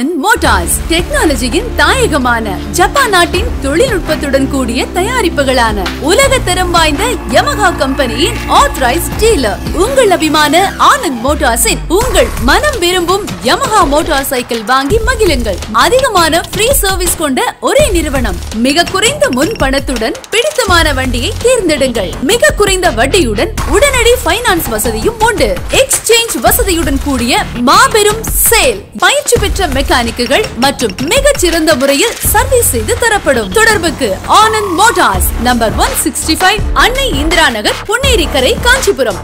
Anand motors டெக்னாலஜியின் தாயகமான Japan நாட்டின் தொழில்நுட்பத்துடன் கூடிய தயாரிப்புகளான உலக தரம் வாய்ந்த யமஹா கம்பெனியின் ஆத்தரைஸ் டீலர் உங்கள் அபிமான ஆனந்த் மோட்டார்ஸின் உங்கள் மனம் விரும்பும் யமஹா மோட்டார் சைக்கிள் வாங்கி மகிழுங்கள் அதிகமான ஃப்ரீ சர்வீஸ் கொண்ட ஒரே நிறுவனம் மிக குறைந்த முன் பணத்துடன் பிடித்தமான வண்டியை தேர்ந்தெடுங்கள் மிக குறைந்த வட்டியுடன் உடனடி ஃபைனான்ஸ் வசதியும் உண்டு எக்ஸ்சேஞ்ச் வசதியுடன் கூடிய மாபெரும் சேல் பயிற்சி பெற்ற மெக்கானிக்குகள் மற்றும் மிகச் சிறந்த முறையில் சர்வீஸ் செய்து தரப்படும் தொடர்புக்கு Anand motors number one sixty five Annai Indira நகர் பொன்னேரிக்கரை காஞ்சிபுரம்